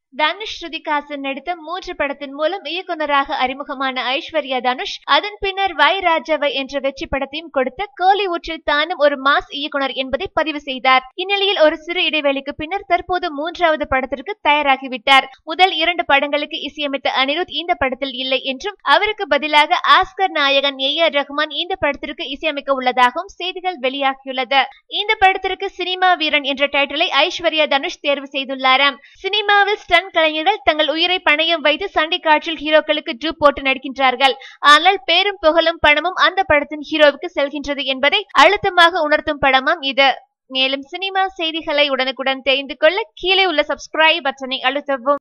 தனுஷ் ஸ்ருதிகாசன் நடித்த மூன்று படத்தின் மூலம் இயக்குனராக அறிமுகமான ஐஸ்வர்யா தனுஷ் அதன் பின்னர் வை ராஜாவை என்ற வெற்றி படத்தையும் கொடுத்த கோலிவுட்டில் தானும் ஒரு மாஸ் இயக்குனர் என்பதை பதிவு செய்தார் இந்நிலையில் ஒரு சிறு இடைவெளிக்கு பின்னர் தற்போது மூன்றாவது படத்திற்கு தயாராகிவிட்டார் முதல் இரண்டு படங்களுக்கு இசையமைத்த அனிருத் இந்த படத்தில் இல்லை என்றும் அவருக்கு பதிலாக ஆஸ்கர் நாயகன் ஏ ஆர் ரஹ்மான் இந்த படத்திற்கு இசையமைக்க உள்ளதாகவும் செய்திகள் வெளியாகியுள்ளது இந்த படத்திற்கு சினிமா வீரன் என்ற டைட்டிலை ஐஸ்வர்யா தனுஷ் தேர்வு செய்துள்ளாராம் சினிமாவில் ஸ்டன் கலைஞர்கள் தங்கள் உயிரை பணயம் வைத்து சண்டை காட்சியில் ஹீரோக்களுக்கு டூப் போட்டு நடிக்கின்றார்கள் ஆனால் பேரும் புகழும் பணமும் அந்த படத்தின் ஹீரோவுக்கு செல்கின்றது என்பதை அழுத்தமாக உணர்த்தும் படமாம் இது மேலும் சினிமா செய்திகளை உடனுக்குடன் தெரிந்து கொள்ள கீழே உள்ள சப்ஸ்கிரைப் பட்டனை அழுத்தவும்